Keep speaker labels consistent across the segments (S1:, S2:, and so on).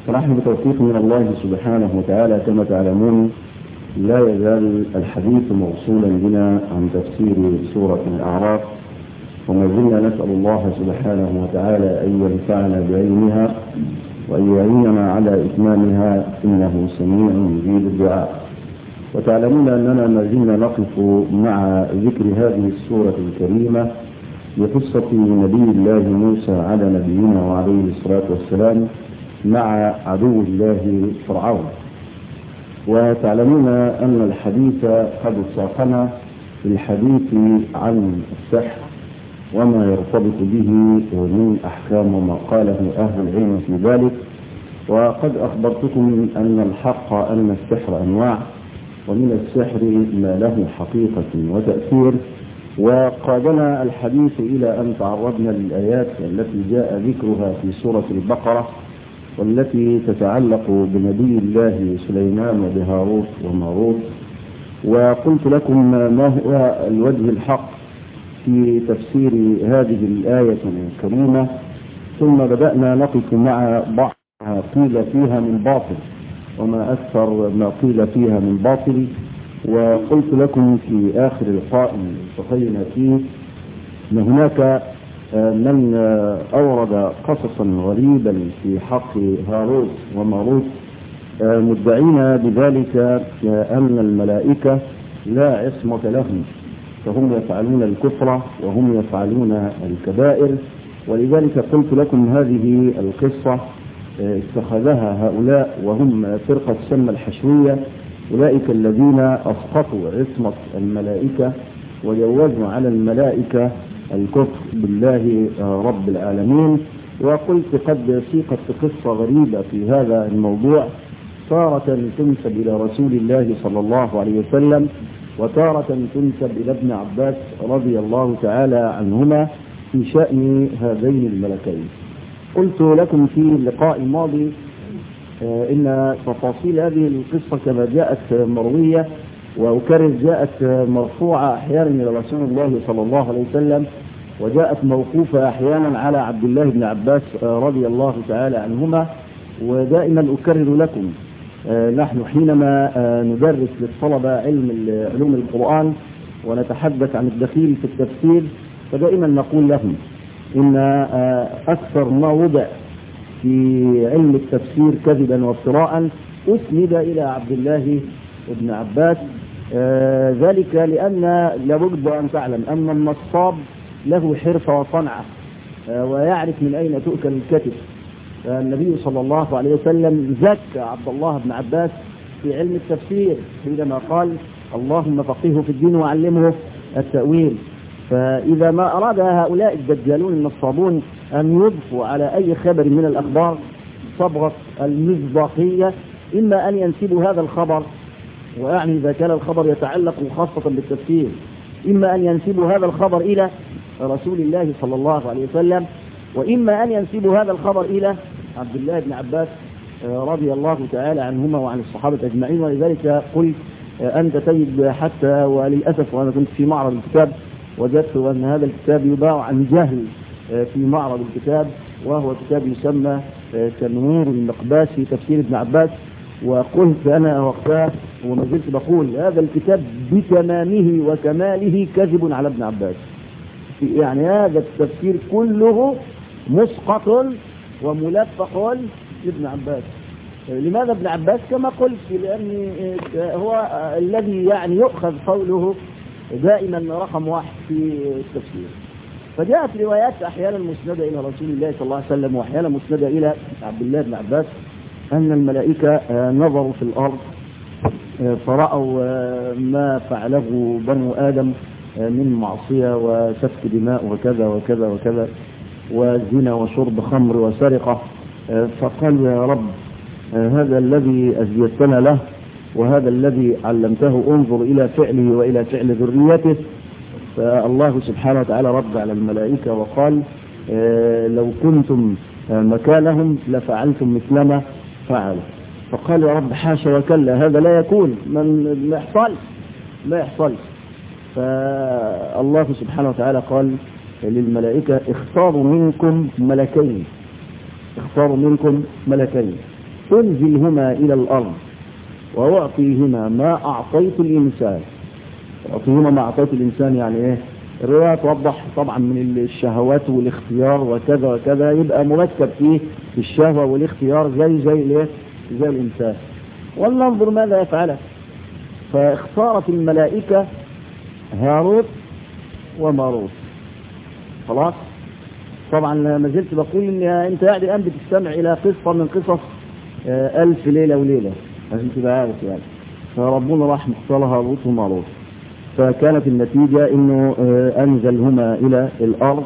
S1: فنحن بتوفيق من الله سبحانه وتعالى كما تعلمون لا يزال الحديث موصولا بنا عن تفسير سورة الأعراف وما زلنا نسأل الله سبحانه وتعالى أن ينفعنا بعلمها وأن يعيننا على إتمامها إنه سميع مجيب الدعاء وتعلمون أننا ما زلنا نقف مع ذكر هذه السورة الكريمة بقصة نبي الله موسى على نبينا وعليه الصلاة والسلام مع عدو الله فرعون وتعلمون أن الحديث قد ساقنا في الحديث عن السحر وما يرتبط به من أحكام وما قاله أهل العلم في ذلك وقد أخبرتكم أن الحق أن السحر أنواع ومن السحر ما له حقيقة وتأثير وقادنا الحديث إلى أن تعرضنا للآيات التي جاء ذكرها في سورة البقرة والتي تتعلق بنبي الله سليمان وبهاروت وماروت وقلت لكم ما هو الوجه الحق في تفسير هذه الآية الكريمة ثم بدأنا نقف مع بعض ما قيل فيها من باطل وما أكثر ما قيل فيها من باطل وقلت لكم في آخر لقاء التقينا فيه أن هناك من أورد قصصا غريبا في حق هاروت وماروت مدعين بذلك أن الملائكة لا عصمة لهم فهم يفعلون الكفر وهم يفعلون الكبائر ولذلك قلت لكم هذه القصة اتخذها هؤلاء وهم فرقة سمى الحشوية أولئك الذين أسقطوا عصمة الملائكة وجوزوا على الملائكة الكفر بالله رب العالمين وقلت قد سيقت قصة غريبة في هذا الموضوع تارة تنسب إلى رسول الله صلى الله عليه وسلم وتارة تنسب إلى ابن عباس رضي الله تعالى عنهما في شأن هذين الملكين قلت لكم في اللقاء الماضي إن تفاصيل هذه القصة كما جاءت مروية وأكرر جاءت مرفوعة أحيانا إلى رسول الله صلى الله عليه وسلم وجاءت موقوفة أحيانا على عبد الله بن عباس رضي الله تعالى عنهما ودائما أكرر لكم نحن حينما ندرس للطلبة علم علوم القرآن ونتحدث عن الدخيل في التفسير فدائما نقول لهم إن أكثر ما وضع في علم التفسير كذبا وافتراء أسند إلى عبد الله بن عباس آه ذلك لأن لابد أن تعلم أن النصاب له حرفة وصنعة آه ويعرف من أين تؤكل الكتف النبي صلى الله عليه وسلم زكى عبد الله بن عباس في علم التفسير حينما قال اللهم فقهه في الدين وعلمه التأويل فإذا ما أراد هؤلاء الدجالون النصابون أن يضفوا على أي خبر من الأخبار صبغة المصداقية إما أن ينسبوا هذا الخبر وأعني إذا كان الخبر يتعلق خاصة بالتفسير إما أن ينسبوا هذا الخبر إلى رسول الله صلى الله عليه وسلم وإما أن ينسبوا هذا الخبر إلى عبد الله بن عباس رضي الله تعالى عنهما وعن الصحابة أجمعين ولذلك قلت أنت تجد حتى وللأسف وأنا كنت في معرض الكتاب وجدت أن هذا الكتاب يباع عن جهل في معرض الكتاب وهو كتاب يسمى تنوير المقباس في تفسير ابن عباس وقلت أنا وقتها وما زلت بقول هذا الكتاب بتمامه وكماله كذب على ابن عباس يعني هذا التفسير كله مسقط وملفق لابن عباس لماذا ابن عباس كما قلت لأن هو الذي يعني يؤخذ قوله دائما رقم واحد في التفسير فجاءت روايات احيانا مسنده الى رسول الله صلى الله عليه وسلم واحيانا مسنده الى عبد الله بن عباس ان الملائكه نظروا في الارض فراوا ما فعله بنو ادم من معصيه وسفك دماء وكذا وكذا وكذا وزنا وشرب خمر وسرقه فقالوا يا رب هذا الذي ازيدتنا له وهذا الذي علمته انظر إلى فعله وإلى فعل ذريته فالله سبحانه وتعالى رد على الملائكة وقال لو كنتم مكانهم لفعلتم مثلما فعلوا فقال يا رب حاشا وكلا هذا لا يكون من ما يحصلش ما يحصلش فالله سبحانه وتعالى قال للملائكة اختاروا منكم ملكين اختاروا منكم ملكين أنزلهما إلى الأرض وأعطيهما ما أعطيت الإنسان أعطيهما ما أعطيت الإنسان يعني إيه الرواية توضح طبعا من الشهوات والاختيار وكذا وكذا يبقى مركب فيه الشهوة والاختيار زي زي الايه زي الإنسان ولننظر ماذا يفعله فاختارت الملائكة هاروت وماروت خلاص طبعا ما زلت بقول ان انت قاعد الان بتستمع الى قصه من قصص الف ليله وليله عشان تبقى عارف يعني فربنا راح مختار هاروت وماروت فكانت النتيجه انه انزلهما الى الارض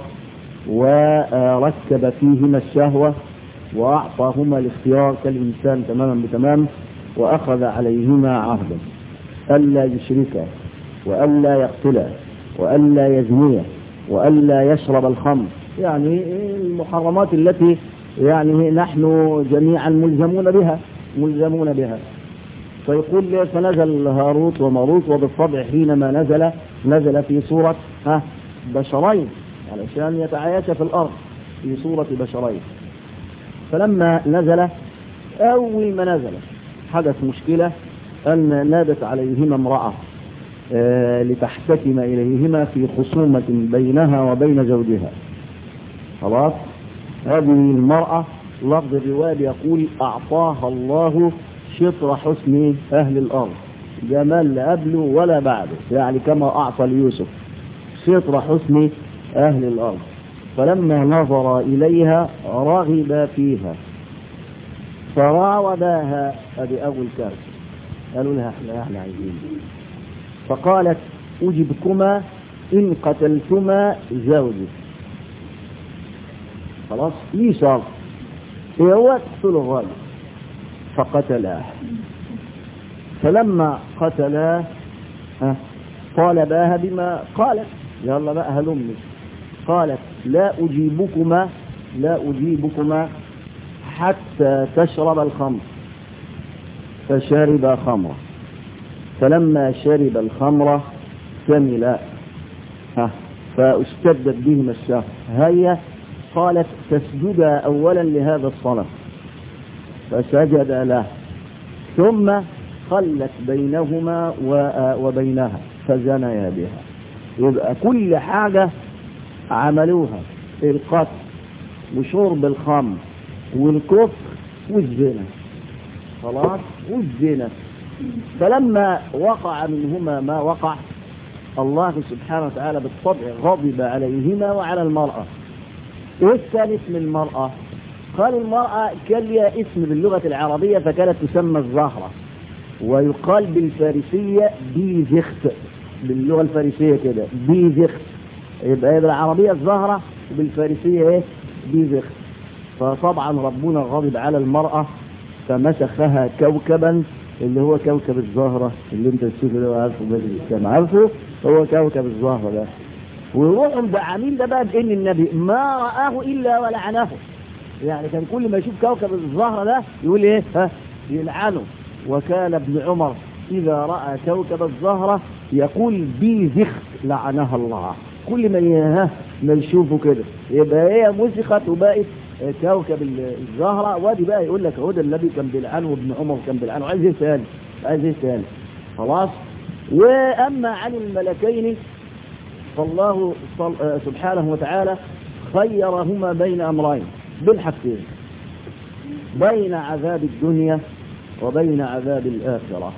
S1: وركب فيهما الشهوه واعطاهما الاختيار كالانسان تماما بتمام واخذ عليهما عهدا الا يشركا والا يقتلا والا يزنيا والا يشرب الخمر يعني المحرمات التي يعني نحن جميعا ملزمون بها ملزمون بها فيقول فنزل هاروت وماروت وبالطبع حينما نزل نزل في صورة ها بشرين علشان يتعايش في الأرض في صورة بشرين فلما نزل أول ما نزل حدث مشكلة أن نادت عليهما امرأة آه لتحتكم إليهما في خصومة بينها وبين زوجها خلاص هذه المرأة لفظ الرواية يقول أعطاها الله شطر حسن أهل الأرض جمال لا قبله ولا بعده يعني كما أعطى ليوسف شطر حسن أهل الأرض فلما نظر إليها رغب فيها فراوداها هذه أول كارثة قالوا لها احنا احنا عايزين فقالت أجبكما إن قتلتما زوجك خلاص ليه شرط إيه هو تقتل الراجل فقتلاه فلما قتلاه طالباها بما قالت يلا بقى هلمي قالت لا أجيبكما لا أجيبكما حتى تشرب الخمر فشرب خمرة فلما شرب الخمرة سمل فاشتدت بهما الشهر هيا قالت تسجد أولا لهذا الصنم فسجد له ثم خلت بينهما وبينها فزنيا بها يبقى كل حاجة عملوها القتل وشرب الخمر والكفر والزنا خلاص والزنا فلما وقع منهما ما وقع الله سبحانه وتعالى بالطبع غضب عليهما وعلى المرأة ايه الثالث من المرأة قال المرأة كان لها اسم باللغة العربية فكانت تسمى الزهرة ويقال بالفارسية بيزخت باللغة الفارسية كده بيزخت يبقى بالعربية الزهرة وبالفارسية ايه بيزخت فطبعا ربنا غضب على المرأة فمسخها كوكبا اللي هو كوكب الزهرة اللي انت تشوفه ده عارفه بدر الاسلام عارفه هو كوكب الزهرة ده ويروحوا مدعمين ده بقى بان النبي ما رآه الا ولعنه يعني كان كل ما يشوف كوكب الزهرة ده يقول ايه ها يلعنه وكان ابن عمر اذا رأى كوكب الزهرة يقول بي زخت لعنها الله كل ما ها ما يشوفه كده يبقى هي مسخت وبقت كوكب الزهرة وادي بقى يقول لك هو ده النبي كان بيلعنه وابن عمر كان بيلعنه عايز ايه تاني عايز ايه تاني خلاص واما عن الملكين فالله سبحانه وتعالى خيرهما بين امرين بالحاجتين بين عذاب الدنيا وبين عذاب الاخره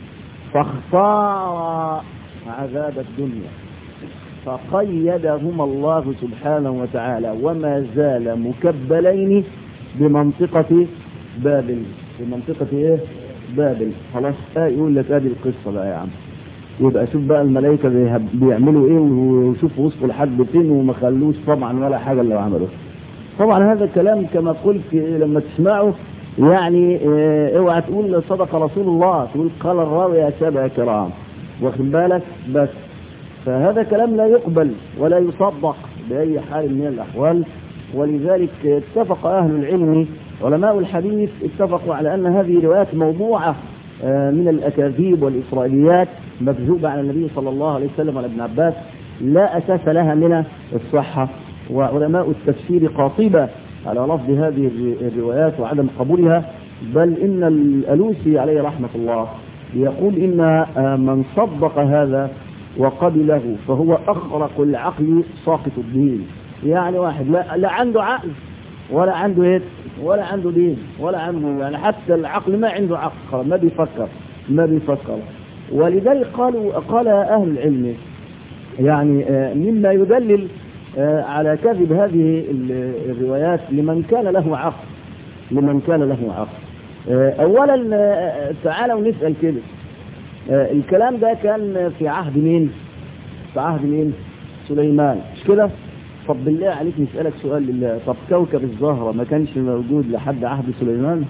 S1: فاختار عذاب الدنيا فقيدهما الله سبحانه وتعالى وما زال مكبلين بمنطقة بابل بمنطقة ايه بابل خلاص آه يقول لك ادي القصة بقى يا عم يبقى شوف بقى الملائكة بيعملوا ايه وشوفوا وصلوا لحد فين وما خلوش طبعا ولا حاجة اللي عملوه طبعا هذا الكلام كما قلت لما تسمعه يعني اه اوعى تقول صدق رسول الله تقول قال الراوي يا سادة كرام واخد بالك بس فهذا كلام لا يقبل ولا يصدق بأي حال من الأحوال ولذلك اتفق أهل العلم علماء الحديث اتفقوا على أن هذه روايات موضوعة من الأكاذيب والإسرائيليات مكذوبة على النبي صلى الله عليه وسلم وعلى ابن عباس لا أساس لها من الصحة وعلماء التفسير قاطبة على لفظ هذه الروايات وعدم قبولها بل إن الألوسي عليه رحمة الله يقول إن من صدق هذا وقبله فهو أخرق العقل ساقط الدين يعني واحد لا, لا عنده عقل ولا عنده ايه ولا عنده دين ولا عنده يعني حتى العقل ما عنده عقل ما بيفكر ما بيفكر ولذلك قالوا قال أهل العلم يعني مما يدلل على كذب هذه الروايات لمن كان له عقل لمن كان له عقل اولا تعالوا نسال كده الكلام ده كان في عهد مين في عهد مين سليمان مش كده طب بالله عليك نسالك سؤال لله طب كوكب الزهره ما كانش موجود لحد عهد سليمان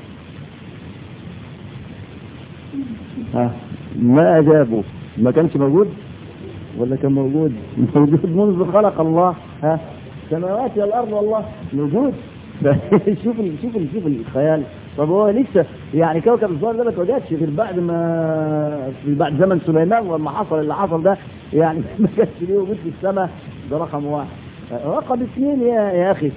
S1: ها ما اجابوا ما كانش موجود ولا كان موجود موجود منذ خلق الله ها السماوات والارض والله موجود شوف ال شوف ال شوف الخيال طب هو لسه يعني كوكب الزهر ده ما اتوجدش غير بعد ما في بعد زمن سليمان ولما حصل اللي حصل ده يعني ما كانش ليه وجود في السماء ده رقم واحد رقم اثنين يا يا اخي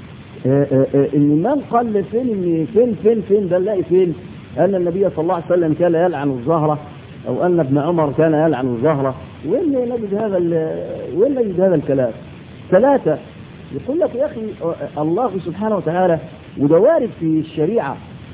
S1: الامام قال فين ان فين فين فين ده نلاقي فين ان النبي صلى الله عليه وسلم كان يلعن الزهره او ان ابن عمر كان يلعن الزهره وين نجد هذا وين نجد هذا الكلام ثلاثه يقول لك يا أخي الله سبحانه وتعالى وده وارد في الشريعة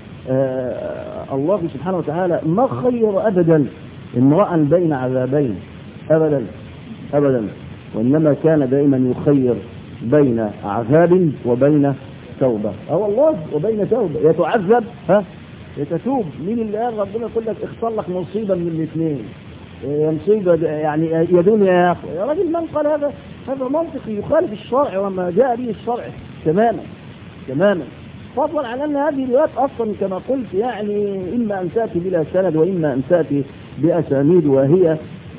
S1: آه الله سبحانه وتعالى ما خير أبدا امرأ بين عذابين أبدا أبدا وإنما كان دائما يخير بين عذاب وبين توبة أو الله وبين توبة يتعذب ها يتتوب مين اللي قال ربنا يقول لك اختار لك مصيبة من الاثنين مصيبة يعني يا دنيا يا أخي يا راجل من قال هذا هذا منطقي يخالف الشرع وما جاء به الشرع تماما تماما فضلا عن أن هذه الروايات أصلا كما قلت يعني إما أن تأتي بلا سند وإما أن تأتي بأسانيد وهي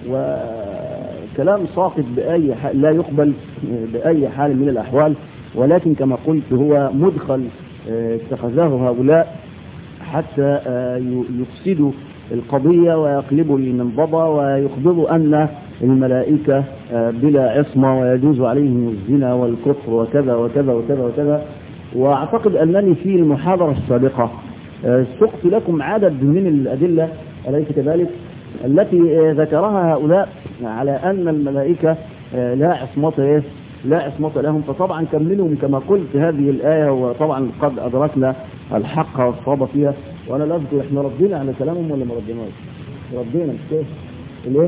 S1: وكلام ساقط بأي حال لا يقبل بأي حال من الأحوال ولكن كما قلت هو مدخل اتخذه هؤلاء حتى يفسدوا القضية ويقلبوا المنضبة ويخبروا أن الملائكة بلا عصمة ويجوز عليهم الزنا والكفر وكذا وكذا وكذا وكذا وأعتقد أنني في المحاضرة السابقة سقت لكم عدد من الأدلة أليس كذلك التي ذكرها هؤلاء على أن الملائكة لا عصمة لا عصمة لهم فطبعا كملهم كما قلت هذه الآية وطبعا قد أدركنا الحق والصواب فيها وأنا لا أذكر إحنا ردينا على كلامهم ولا ما رديناش ردينا مش كده ليه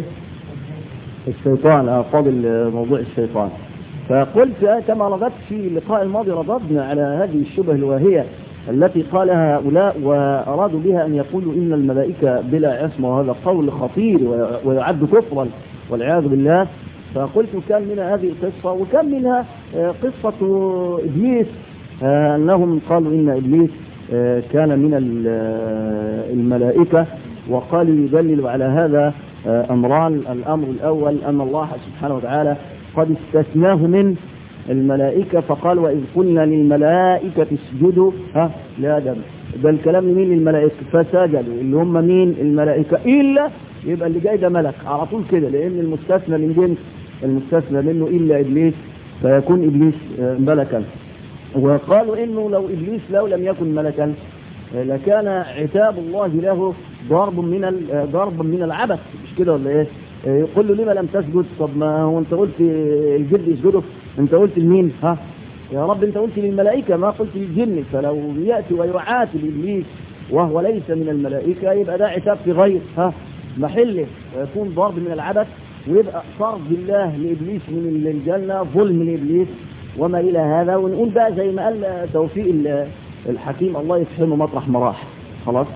S1: الشيطان اه فاضل موضوع الشيطان فقلت كما رددت في اللقاء الماضي رددنا على هذه الشبه الواهية التي قالها هؤلاء وأرادوا بها أن يقولوا إن الملائكة بلا عصمة وهذا قول خطير ويعد كفرا والعياذ بالله فقلت كان منها هذه القصة وكان منها قصة إبليس أنهم قالوا إن إبليس كان من الملائكة وقالوا يدلل على هذا أمران الأمر الأول أن الله سبحانه وتعالى قد استثناه من الملائكة فقال وإذ قلنا للملائكة اسجدوا ها لآدم ده الكلام لمين للملائكة فسجدوا اللي هم مين الملائكة إلا يبقى اللي جاي ده ملك على طول كده لأن المستثنى من جنس المستثنى منه إلا إبليس فيكون إبليس ملكا وقالوا إنه لو إبليس لو لم يكن ملكا لكان عتاب الله له ضرب من ضرب من العبث مش كده ولا ايه؟ يقول له لما لم تسجد طب ما هو انت قلت الجد يسجدوا انت قلت لمين؟ ها؟ يا رب انت قلت للملائكه ما قلت للجن فلو ياتي ويعاتب ابليس وهو ليس من الملائكه يبقى ده عتاب في غير ها محله ويكون ضرب من العبث ويبقى صرف الله لابليس من الجنه ظلم لابليس وما الى هذا ونقول بقى زي ما قال توفيق الحكيم الله يفهمه مطرح ما راح خلاص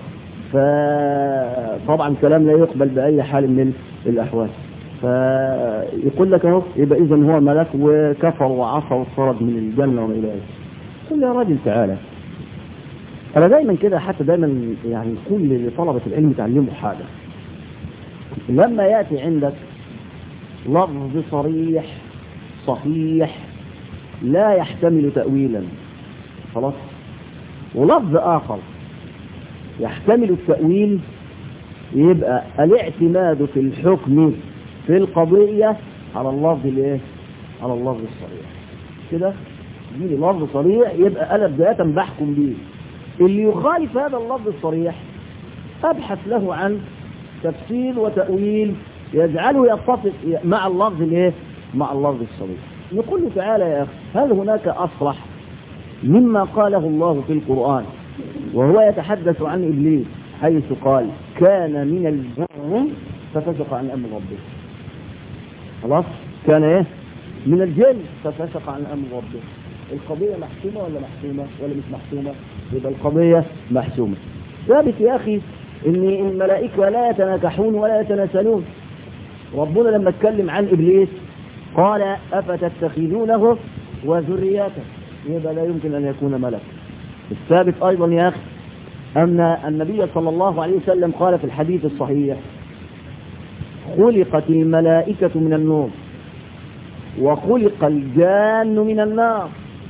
S1: فطبعا كلام لا يقبل بأي حال من الأحوال فيقول لك اهو يبقى إذا هو ملك وكفر وعصى وصرد من الجنة وما إلى ذلك قل يا راجل تعالى أنا دايما كده حتى دايما يعني كل لطلبة العلم تعلموا حاجة لما يأتي عندك لفظ صريح صحيح لا يحتمل تأويلا خلاص ولفظ آخر يحتمل التأويل يبقى الاعتماد في الحكم في القضية على اللفظ الايه؟ على اللفظ الصريح كده يجي لفظ صريح يبقى انا بداية بحكم بيه
S2: اللي يخالف هذا اللفظ الصريح ابحث له عن تفسير وتأويل يجعله يتفق مع اللفظ الايه مع اللفظ الصريح نقول له تعالى يا اخي هل هناك اصرح مما قاله الله في القرآن وهو يتحدث عن ابليس حيث قال كان من الجن ففسق عن امر ربه خلاص كان ايه من الجن ففسق عن امر ربه القضية محسومة ولا محسومة ولا مش محسومة يبقى القضية محسومة ثابت يا اخي ان الملائكة لا يتناكحون ولا يتناسلون ربنا لما اتكلم عن ابليس قال افتتخذونه وذريته يبقى لا يمكن ان يكون ملك الثابت ايضا يا اخي ان النبي صلى الله عليه وسلم قال في الحديث الصحيح خلقت الملائكة من النور وخلق الجان من النار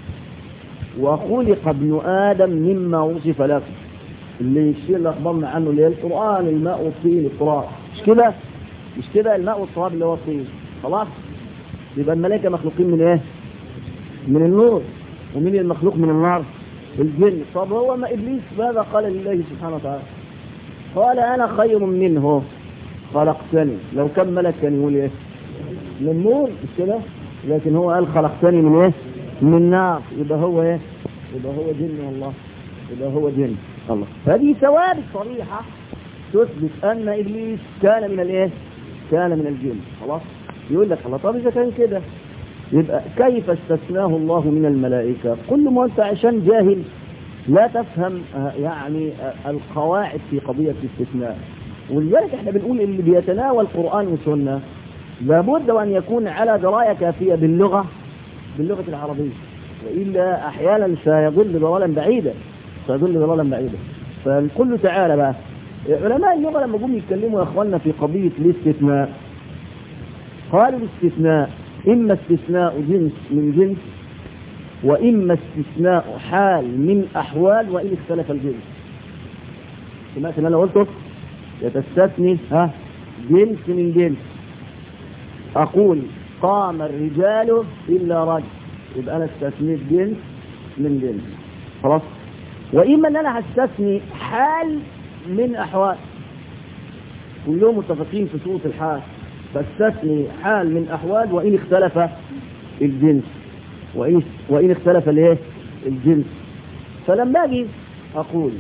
S2: وخلق ابن آدم مما وصف لكم اللي الشيء اللي أخبرنا عنه اللي هي القرآن الماء والطين التراب مش كده مش كده الماء والتراب اللي هو الطين خلاص يبقى الملائكة مخلوقين من ايه من النور ومين المخلوق من النار الجن طب هو ما إبليس ماذا قال لله سبحانه وتعالى قال أنا خير منه خلقتني لو كان ملك كان يقول ايه من النور مش كده لكن هو قال خلقتني من ايه من نار يبقى هو ايه يبقى هو جن والله يبقى هو جن الله هذه ثوابت صريحة تثبت أن إبليس كان من الايه كان من الجن خلاص يقول لك الله طب إذا كان كده يبقى كيف استثناه الله من الملائكة كل ما أنت عشان جاهل لا تفهم يعني القواعد في قضية الاستثناء ولذلك احنا بنقول اللي بيتناول قرآن وسنة لابد وأن يكون على دراية كافية باللغة باللغة العربية وإلا أحيانا سيضل ضلالا بعيدا سيضل ضلالا بعيدا فنقول له تعالى بقى علماء اللغة لما جم يتكلموا يا أخواننا في قضية الاستثناء قالوا الاستثناء إما استثناء جنس من جنس وإما استثناء حال من أحوال وإن اختلف الجنس سمعت اللي أنا قلته يتستثني ها جنس من جنس أقول قام الرجال إلا رجل يبقى أنا استثنيت جنس من جنس خلاص وإما أن أنا هستثني حال من أحوال كلهم متفقين في صورة الحال فاستثني حال من أحوال وإن اختلف الجنس وإن, وإن اختلف الايه الجنس فلما أجي أقول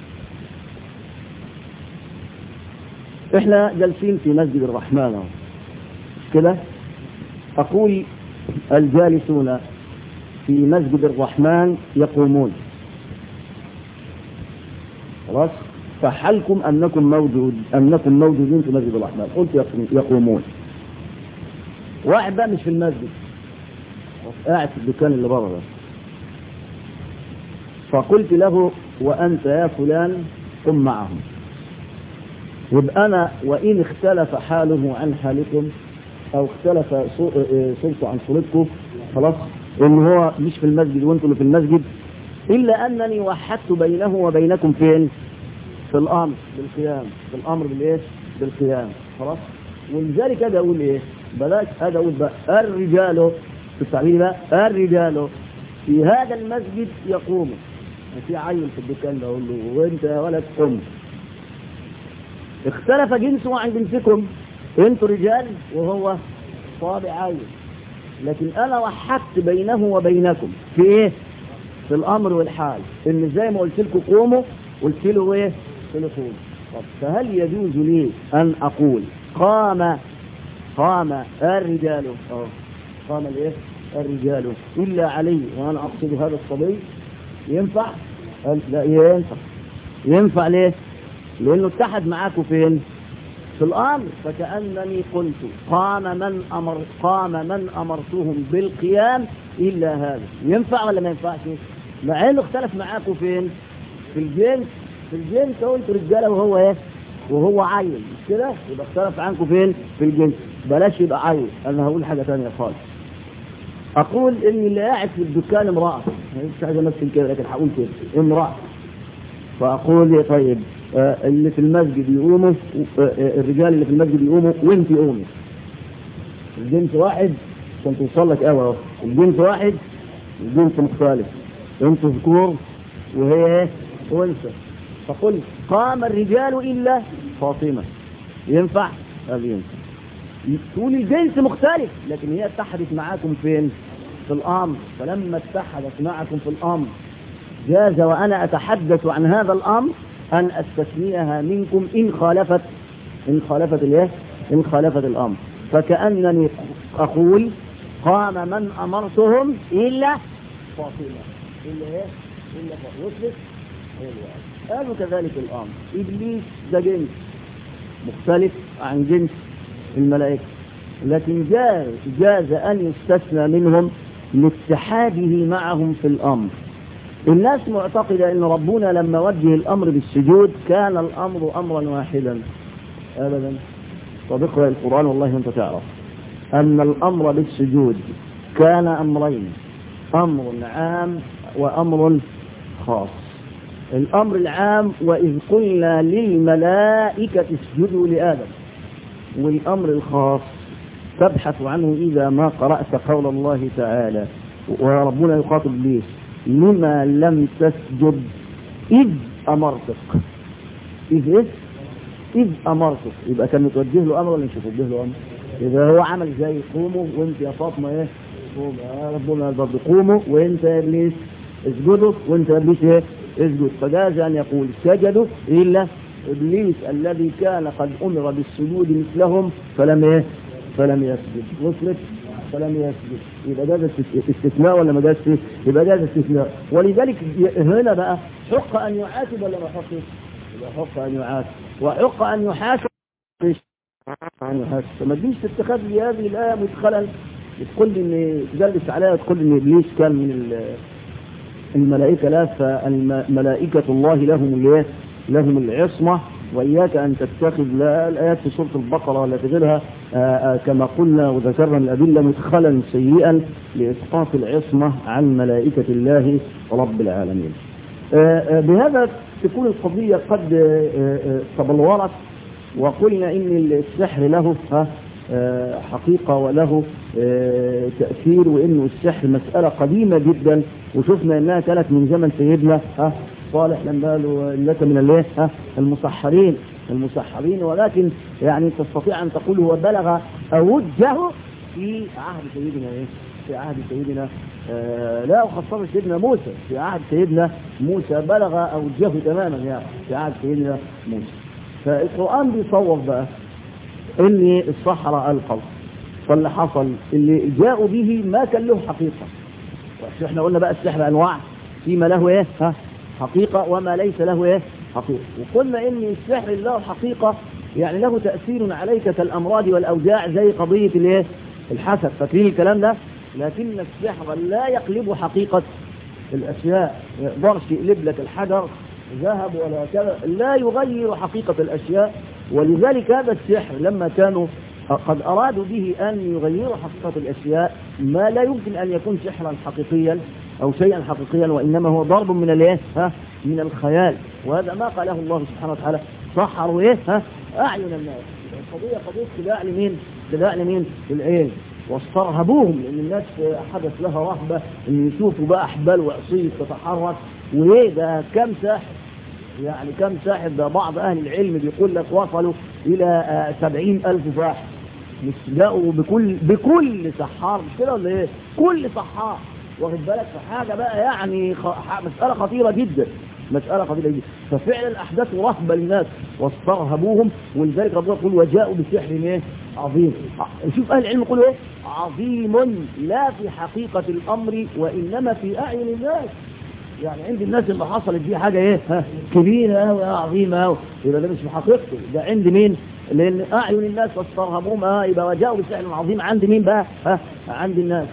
S2: إحنا جالسين في مسجد الرحمن أهو كده أقول الجالسون في مسجد الرحمن يقومون خلاص فحلكم أنكم موجود أنكم موجودين في مسجد الرحمن قلت يقومون واحد بقى مش في المسجد قاعد في الدكان اللي بره ده فقلت له وأنت يا فلان قم معهم يبقى أنا وإن اختلف حاله عن حالكم أو اختلف صورته عن صورتكم خلاص إن هو مش في المسجد وأنتم اللي في المسجد إلا أنني وحدت بينه وبينكم فين في الأمر بالقيام في الأمر بالإيه بالقيام خلاص ولذلك أجي أقول إيه بلاش أجي أقول بقى الرجال في التعبير بقى الرجال في هذا المسجد يقوم في عيل في الدكان ده أقول له وأنت يا ولد قم اختلف جنسه عن جنسكم انتوا رجال وهو طابع عيل لكن انا وحدت بينه وبينكم في ايه في الامر والحال ان زي ما قلت لكم قوموا قلت له ايه قلت له قوموا طب فهل يجوز لي ان اقول قام قام الرجال اه قام الايه الرجال الا علي وانا اقصد هذا الصبي ينفع لا ينفع ينفع ليه لانه اتحد معاكم فين في الامر فكانني قلت قام من امر قام من امرتهم بالقيام الا هذا ينفع ولا ما ينفعش مع انه اختلف معاكم فين في الجنس في الجنس قلت رجاله وهو ايه وهو عيل مش كده يبقى اختلف عنكم فين في الجنس بلاش يبقى عيل انا هقول حاجه ثانيه خالص اقول ان اللي قاعد في الدكان امراه مش عايز امثل كده لكن هقول كده امراه فاقول إيه طيب آه اللي في المسجد يقوموا آه الرجال اللي في المسجد يقوموا وانت قومي الجنس واحد عشان توصل لك قوي اهو الجنس واحد الجنس مختلف انت ذكور وهي ايه أنثى فقل قام الرجال إلا فاطمة ينفع؟ قال ينفع تقول الجنس مختلف لكن هي اتحدت معاكم فين؟ في الأمر فلما اتحدت معكم في الأمر جاز وأنا أتحدث عن هذا الأمر أن أستثنيها منكم إن خالفت إن خالفت الإيه؟ إن خالفت الأمر فكأنني أقول قام من أمرتهم إلا فاطمة إلا إيه؟ إلا فاطمة وصلت؟ قالوا كذلك الأمر إبليس ده جنس مختلف عن جنس الملائكة لكن جاز, جاز أن يستثنى منهم لاتحاده معهم في الأمر الناس معتقدة أن ربنا لما وجه الأمر بالسجود كان الأمر أمرا واحدا أبدا طب اقرأ القرآن والله أنت تعرف أن الأمر بالسجود كان أمرين أمر عام وأمر خاص الأمر العام وإذ قلنا للملائكة اسجدوا لآدم والأمر الخاص تبحث عنه إذا ما قرأت قول الله تعالى وربنا يخاطب به لما لم تسجد إذ أمرتك إذ إذ إذ أمرتك يبقى كان متوجه له أمر ولا مش متوجه له أمر إذا هو عمل زي قوموا وأنت يا فاطمة إيه قوم يا ربنا برضه قوموا وأنت يا إبليس اسجدوا وأنت يا إبليس إيه اسجد فجاز أن يقول سجدوا إلا إبليس الذي كان قد أمر بالسجود مثلهم فلم إيه فلم يسجد وصلت فلم يسجد يبقى جاز استثناء ولا ما جاز يبقى جاز استثناء ولذلك هنا بقى حق أن يعاتب ولا ما حقش يبقى حق أن يعاتب وحق أن يحاسب أن يحاسب فما تجيش تتخذ لي هذه الآية مدخلا تقول لي إن تجلس عليها تقول لي إن إبليس كان من الملائكة لا فالملائكة الله لهم الايه لهم العصمة وإياك أن تتخذ لا الآيات في سورة البقرة ولا تغيرها كما قلنا وذكرنا الأدلة مدخلا سيئا لإسقاط العصمة عن ملائكة الله رب العالمين بهذا تكون القضية قد تبلورت وقلنا إن السحر له حقيقة وله تأثير وإنه السحر مسألة قديمة جدا وشفنا إنها كانت من زمن سيدنا صالح لما قالوا لك من الايه المسحرين المسحرين ولكن يعني تستطيع ان تقول هو بلغ اوجه في عهد سيدنا ايه في عهد سيدنا آه لا وخاصة سيدنا موسى في عهد سيدنا موسى بلغ اوجه تماما يعني في عهد سيدنا موسى فالقرآن بيصور بقى ان الصحراء القوا فاللي حصل اللي جاءوا به ما كان له حقيقة احنا قلنا بقى السحر انواع فيما له ايه ها حقيقة وما ليس له ايه حقيقة وقلنا ان السحر له حقيقة يعني له تأثير عليك كالأمراض والأوجاع زي قضية الايه الحسد فاكرين الكلام ده لكن السحر لا يقلب حقيقة الأشياء ما يقدرش يقلب لك الحجر ذهب ولا كذا لا يغير حقيقة الأشياء ولذلك هذا السحر لما كانوا قد أرادوا به أن يغيروا حقيقة الأشياء ما لا يمكن أن يكون سحرا حقيقيا أو شيئا حقيقيا وإنما هو ضرب من الايه ها من الخيال وهذا ما قاله الله سبحانه وتعالى سحروا ايه ها أعين الناس القضية قضية خداع لمين خداع لمين للعين واسترهبوهم لأن الناس حدث لها رهبة أن يشوفوا بقى أحبال وعصية تتحرك وإيه ده كم ساحر يعني كم ساحر ده بعض أهل العلم بيقول لك وصلوا إلى سبعين ألف ساحر مش لقوا بكل بكل سحار مش كده ولا ايه كل سحار واخد بالك في حاجه بقى يعني خ... مساله خطيره جدا مسألة خطيرة جدا ففعلا أحدثوا رهبة للناس واسترهبوهم ولذلك ربنا يقول وجاءوا بسحر ايه عظيم شوف أهل العلم يقولوا ايه عظيم لا في حقيقة الأمر وإنما في أعين الناس يعني عند الناس اللي حصلت دي حاجة ايه ها كبيرة أوي عظيمة أوي يبقى ده مش في حقيقته ده عند مين لأن أعين الناس واسترهبوهم اه يبقى وجاءوا بسحر عظيم عند مين بقى ها عند الناس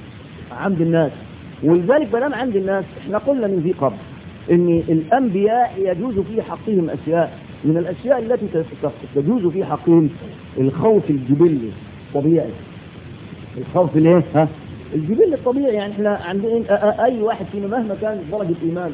S2: عند الناس ولذلك بنام عند الناس احنا قلنا من ذي قبل ان الانبياء يجوز في حقهم اشياء من الاشياء التي تجوز في حقهم الخوف الجبلي طبيعي الخوف الايه ها الجبل الطبيعي يعني احنا عندنا اي واحد فينا مهما كانت درجه ايمان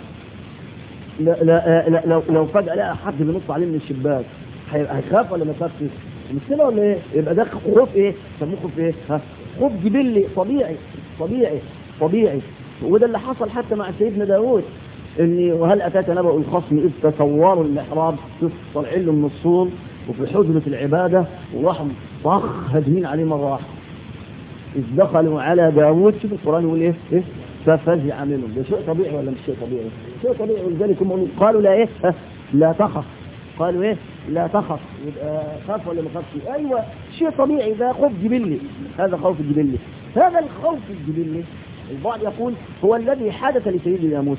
S2: لا لا لا لو لو فجاه لقى حد بينط عليه من الشباك هيخاف ولا ما يخافش مش كده ولا ايه يبقى ده خوف ايه سموه خوف ايه ها خوف جبلي طبيعي طبيعي طبيعي وده اللي حصل حتى مع سيدنا داوود إني وهل أتاك نبأ الخصم إذ تصوروا المحراب شوف طالعين له من الصور وفي حجرة العبادة وراحوا طخ هاجمين عليه مرة واحدة إذ دخلوا على داوود شوف القرآن يقول إيه؟ إيه؟ ففزع منهم ده شيء طبيعي ولا مش شيء طبيعي؟ شيء طبيعي ولذلك هم قالوا لا إيه؟ ها؟ لا تخف قالوا إيه؟ لا تخف يبقى خاف ولا ما خافش؟ أيوه شيء طبيعي ده خوف جبلي هذا خوف جبلي هذا الخوف الجبلي البعض يقول هو الذي حدث لسيدنا موسى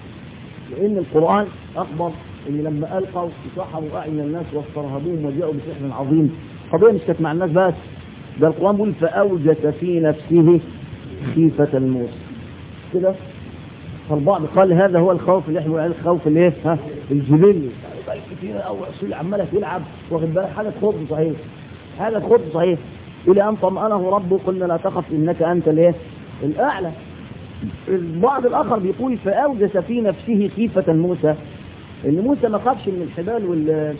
S2: لأن القرآن أخبر إن لما ألقوا سحروا أعين الناس واسترهبوهم وجاءوا بسحر عظيم قضية مش كانت مع الناس بس ده القرآن بيقول فأوجس في نفسه خيفة موسى كده فالبعض قال هذا هو الخوف اللي احنا بنقول عليه الخوف الايه ها الجبلي بقى كتير قوي عصير عماله تلعب واخد بالك حاجه خبز صحيح هذا خبز صحيح الى ان طمأنه ربه قلنا لا تخف انك انت الايه الاعلى البعض الاخر بيقول فاوجس في نفسه خيفه موسى ان موسى ما خافش من الحبال وال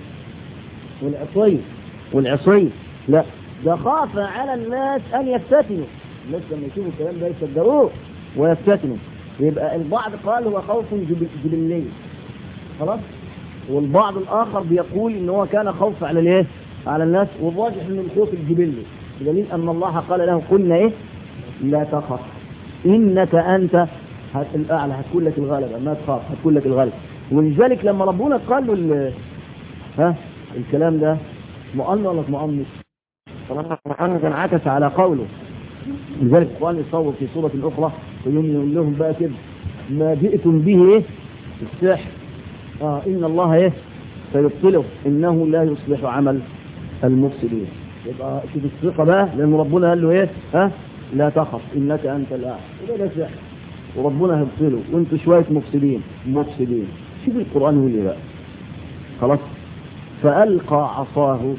S2: والعصي والعصي لا ده خاف على الناس ان يفتتنوا الناس لما يشوفوا الكلام ده يصدقوه ويفتتنوا يبقى البعض قال هو خوف جبل- جبلي خلاص والبعض الاخر بيقول ان هو كان خوف على الايه على الناس والراجح ان الخوف الجبلي بدليل ان الله قال له قلنا ايه لا تخف انك انت هت- الاعلى هتكون لك الغلبه ما تخاف هتكون لك الغلبه ولذلك لما ربنا قال له ال- ها الكلام ده مؤمن ولا مش مؤمن طبعا القرآن انعكس على قوله لذلك القرآن يصور في سورة أخرى ويوم يقول لهم بقى كده ما جئتم به ايه السحر آه إن الله ايه سيبطله إنه لا يصلح عمل المفسدين يبقى شوف الثقة بقى لأن ربنا قال له ايه ها لا تخف إنك أنت الأعلى وده ده سحر وربنا هيبطله وانتوا شوية مفسدين مفسدين شوف القرآن يقول ايه بقى خلاص فألقى عصاه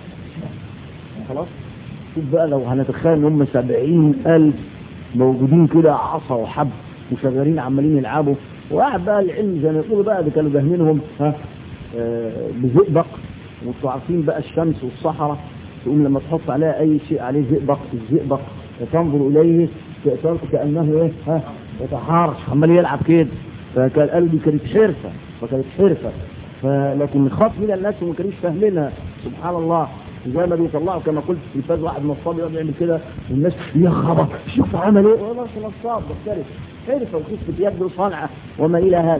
S2: خلاص شوف بقى لو هنتخيل ان هم سبعين ألف موجودين كده عصا وحب وشغالين عمالين يلعبوا وقاعد بقى العلم زي ما يقولوا بقى ده كانوا داهمينهم ها آه، بزئبق وانتوا عارفين بقى الشمس والصحراء تقوم لما تحط عليها اي شيء عليه زئبق الزئبق تنظر اليه تنظر كانه ايه ها يتحارش عمال يلعب كده فكان قلبي كانت حرفه فكانت حرفه فلكن خاف من الناس وما كانوش فاهمينها سبحان الله زي ما بيطلعوا كما قلت في الفاز واحد نصاب يقعد يعمل كده والناس يا خبر شوف عمل ايه والله نصاب مختلف حرفه وخفه يد وصنعه وما الى هذا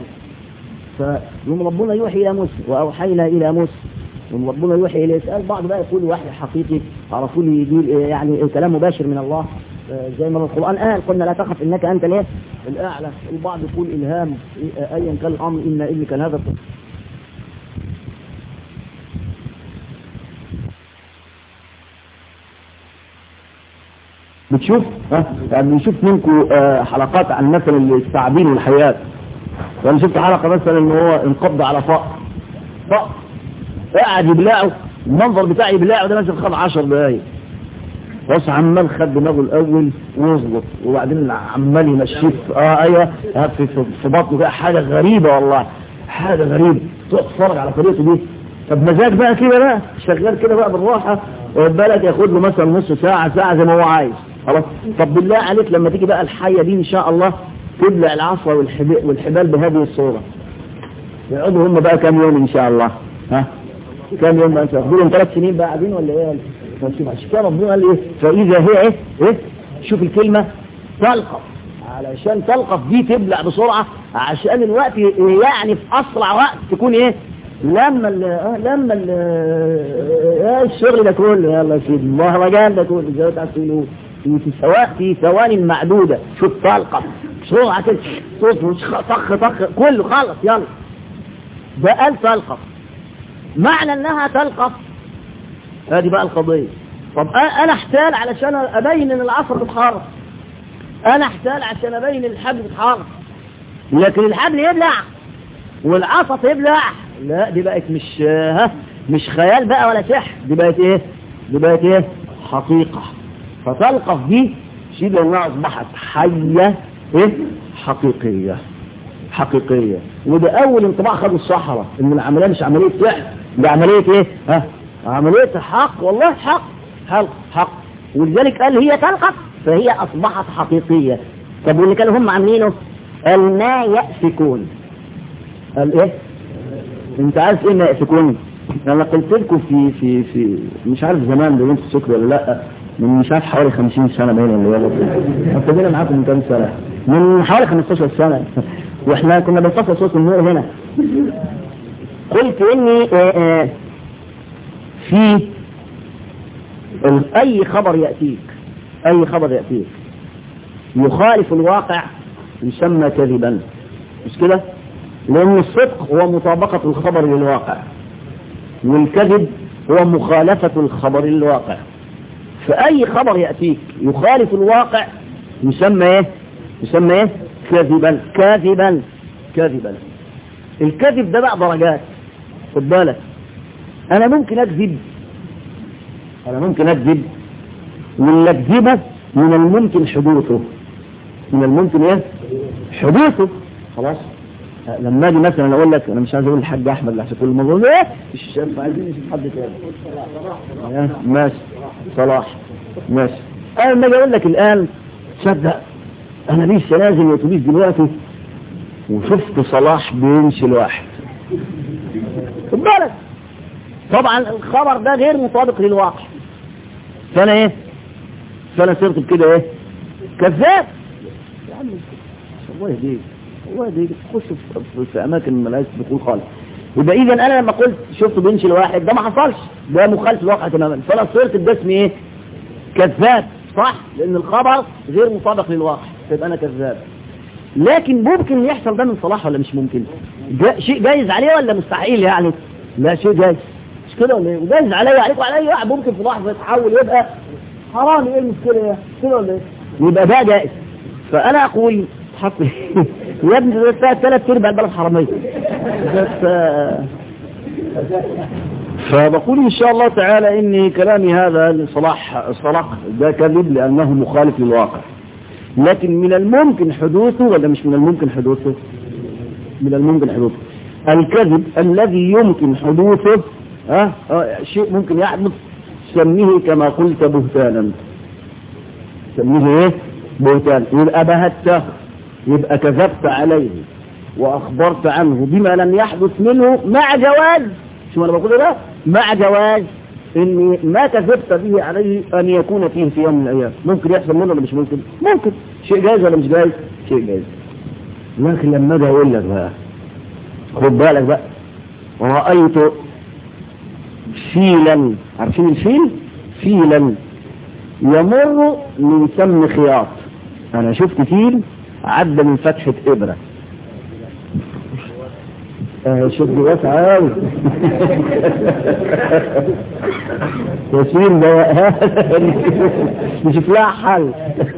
S2: فيوم ربنا يوحي الى موسى واوحينا الى موسى يوم ربنا يوحي الى يسال بعض بقى يقول وحي حقيقي عرفوا لي يقول إيه يعني كلام مباشر من الله آه، زي ما القران قال قلنا لا تخف انك انت الايه الاعلى البعض يقول الهام إيه- ايا كان الامر ان ابنك هذا بتشوف ها يعني بنشوف منكم آه، حلقات عن مثلا الثعابين والحيات وانا شفت حلقه مثلا ان هو انقض على فأر فأر قاعد يبلعه المنظر بتاعه يبلعه ده مثلا خد 10 دقايق بص عمال خد دماغه الاول ويظبط وبعدين عمال يمشيه في- اه ايوه في, في, في بطنه كده حاجه غريبه والله حاجه غريبه تقعد تتفرج على طريقته دي طب مزاج بقى كده بقى شغال كده بقى بالراحه واخد بالك ياخد له مثلا نص ساعه ساعه زي ما هو عايز خلاص طب بالله عليك لما تيجي بقى الحيه دي ان شاء الله تبلع العصا والحبال, والحبال بهذه الصوره يقعدوا هم بقى كام يوم ان شاء الله ها كام يوم انت لهم ثلاث سنين بقى قاعدين ولا ايه فشوف عشان كده ربنا قال ايه فاذا هي ايه ايه شوف الكلمه تلقف علشان تلقف دي تبلع بسرعه عشان الوقت يعني في اسرع وقت تكون ايه لما ال آه لما ال آه الشغل ده كله يلا يا سيدي المهرجان ده كله زي ما انتوا تقولوا في في سواء في ثواني معدوده شوف تلقف بسرعه كده صوت طخ طخ كله خلص يلا ده قال تلقف معنى انها تلقف هذه بقى القضية طب أ- انا احتال علشان ابين ان العصر بتحرك انا احتال عشان ابين ان الحبل بتحرك لكن الحبل يبلع والعصا تبلع لا دي بقت مش ها مش خيال بقى ولا سحر دي بقت ايه دي بقت ايه حقيقة فتلقف دي شبه انها اصبحت حية ايه حقيقية حقيقية وده أول انطباع خدوا الصحراء إن العملية مش عملية سحر دي عملية إيه؟ ها؟ عملية حق والله حق حق حق ولذلك قال هي تلقف فهي أصبحت حقيقية طب واللي كانوا هم عاملينه قال ما يأفكون قال ايه انت عارف ايه ما يأفكوني انا قلت لكم في في في مش عارف زمان لو انتوا تفتكروا ولا لا من مش عارف حوالي 50 سنه باين ولا ايه ابتدينا معاكم من كام سنه من حوالي 15 سنه واحنا كنا بنفصل صوت النور هنا قلت اني آه، آه، في ال- اي خبر ياتيك اي خبر ياتيك يخالف الواقع يسمى كذبا مش كده لان الصدق هو مطابقه الخبر للواقع والكذب هو مخالفه الخبر للواقع فاي خبر ياتيك يخالف الواقع يسمى ايه يسمى ايه كذبا كاذبا كاذبا الكذب ده بقى درجات خد بالك انا ممكن اكذب انا ممكن اكذب واللي اكذبه من الممكن حدوثه من الممكن ايه حدوثه خلاص لما اجي مثلا اقول لك انا مش عايز اقول الحاج احمد اللي عشان كل الموضوع ايه مش شايف عايزين نشوف حد تاني إيه؟ ماشي صلاح ماشي انا لما اجي اقول لك الان تصدق انا لسه نازل الاتوبيس دلوقتي وشفت صلاح بيمشي لواحد خد بالك طبعا الخبر ده غير مطابق للواقع فانا ايه فانا صرت بكده ايه كذاب يا عم الله يهديك الله يهديك تخش في, في, في اماكن ملهاش دخول خالص يبقى اذا انا لما قلت شفت بيمشي لواحد ده ما حصلش ده مخالف للواقع تماما فانا صرت باسمي ايه كذاب صح لان الخبر غير مطابق للواقع يبقى انا كذاب لكن ممكن يحصل ده من صلاح ولا مش ممكن جا شيء جايز عليه ولا مستحيل يعني لا شيء جايز مش كده ولا ايه وجايز عليا عليك وعلى اي واحد ممكن في لحظه يتحول يبقى حرام ايه المشكله يا كده ولا ايه يبقى ده جائز فانا اقول حط يا ابني ده ثلاث ارباع البلد حراميه بس فبقول ان شاء الله تعالى ان كلامي هذا لصلاح صلاح ده كذب لانه مخالف للواقع لكن من الممكن حدوثه ولا مش من الممكن حدوثه من الممكن حدوثه الكذب الذي يمكن حدوثه ها أه؟ شيء ممكن يحدث سميه كما قلت بهتانا سميه ايه بهتان يبقى بهته يبقى كذبت عليه واخبرت عنه بما لم يحدث منه مع جواز شو انا بقول ده مع جواز ان ما كذبت به عليه ان يكون فيه في يوم من الايام ممكن يحصل منه ولا مش ممكن ممكن شيء جايز ولا مش جايز شيء جايز لكن لما اجي اقول لك بقى خد بالك بقى رايت فيلا عارفين الفيل فيلا يمر من سم خياط انا شفت فيل عدى من فتحة ابرة آه شوف دي واسعة قوي تسوير ده نشوف لها حل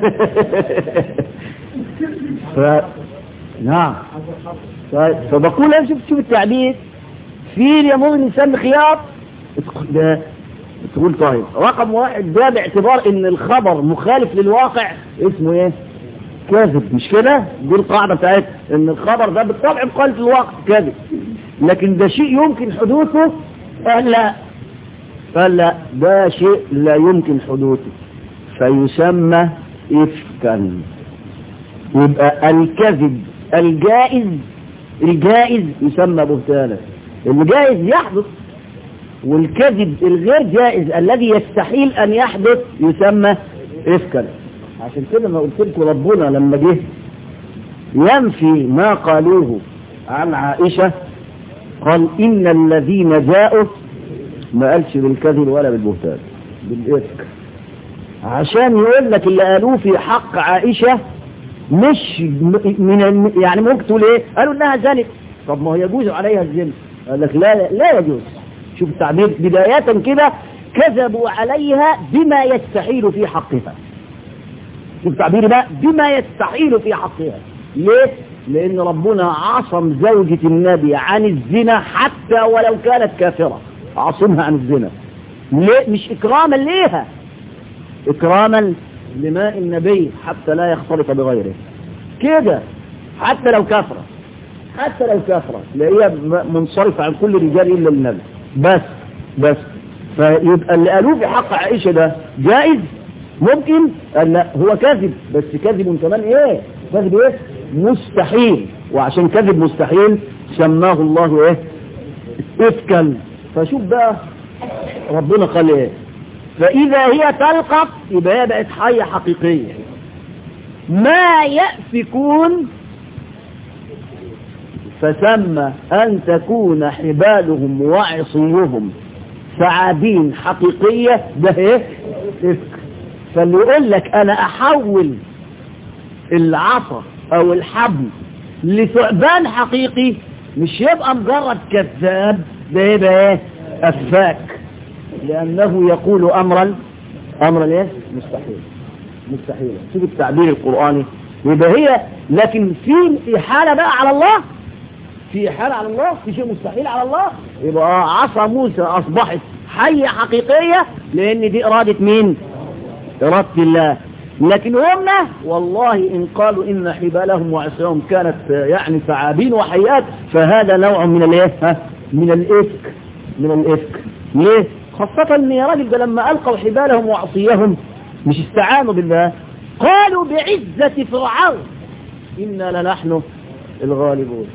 S2: ف... نعم طيب فبقول انا شوف شوف التعبير فيل يمر من سم خياط ده تقول طيب رقم واحد ده باعتبار ان الخبر مخالف للواقع اسمه ايه كاذب مش كده دي القاعدة بتاعت ان الخبر ده بالطبع مخالف للواقع كاذب لكن ده شيء يمكن حدوثه قال لا قال لا ده شيء لا يمكن حدوثه فيسمى افكا يبقى الكذب الجائز الجائز يسمى بهتانا الجائز يحدث والكذب الغير جائز الذي يستحيل ان يحدث يسمى افكا عشان كده ما قلت لكم ربنا لما جه ينفي ما قالوه عن عائشة قال إن الذين جاءوا ما قالش بالكذب ولا بالبهتان بالإفك عشان يقول لك اللي قالوه في حق عائشة مش من يعني ممكن تقول ايه قالوا انها زنت طب ما هو يجوز عليها الزنا قال لك لا لا يجوز شوف التعبير بداية كده كذبوا عليها بما يستحيل في حقها شوف تعبيري بقى بما يستحيل في حقها ليه لان ربنا عصم زوجة النبي عن الزنا حتى ولو كانت كافرة عصمها عن الزنا ليه مش اكراما ليها اكراما لماء النبي حتى لا يختلط بغيره كده حتى لو كافرة حتى لو كافرة لا هي منصرفة عن كل رجال الا النبي بس بس فيبقى اللي قالوه في حق عائشة ده جائز ممكن قال لا هو كذب بس كذب كمان ايه كذب ايه مستحيل وعشان كذب مستحيل سماه الله ايه افكا فشوف بقى ربنا قال ايه فاذا هي تلقف يبقى هي بقت حية حقيقية ما يأفكون فسمى ان تكون حبالهم وعصيهم ثعابين حقيقية ده ايه افك فاللي يقول لك انا احول العصا او الحبل لثعبان حقيقي مش يبقى مجرد كذاب ده يبقى ايه افاك لانه يقول امرا امرا ايه مستحيل مستحيل شوف التعبير القرآني يبقى هي لكن في حالة بقى على الله في حالة على الله في شيء مستحيل على الله يبقى عصا موسى اصبحت حية حقيقية لان دي ارادة مين إرادة الله لكن هم والله إن قالوا إن حبالهم وعصيهم كانت يعني ثعابين وحيات فهذا نوع من الايه من الإفك من الإفك ليه خاصة ان يا راجل ده لما ألقوا حبالهم وعصيهم مش استعانوا بالله قالوا بعزة فرعون إنا لنحن الغالبون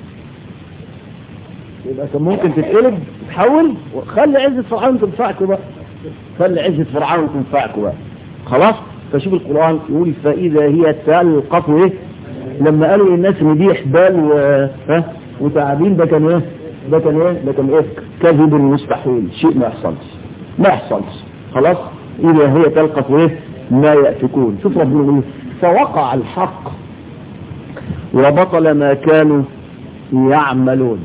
S2: يبقى كان ممكن تتقلب تتحول وخلي عزة فرعون تنفعكم بقى خلي عزة فرعون تنفعكم بقى خلاص فشوف القرآن يقول فإذا هي تلقف ايه لما قالوا للناس ان دي حبال و... ها وتعابين ده كان ايه ده كان ايه ده كان ايه كذب مستحيل شيء ما يحصلش ما يحصلش خلاص إذا هي تلقف ايه ما يأفكون شوف ربنا يقول فوقع الحق وبطل ما كانوا يعملون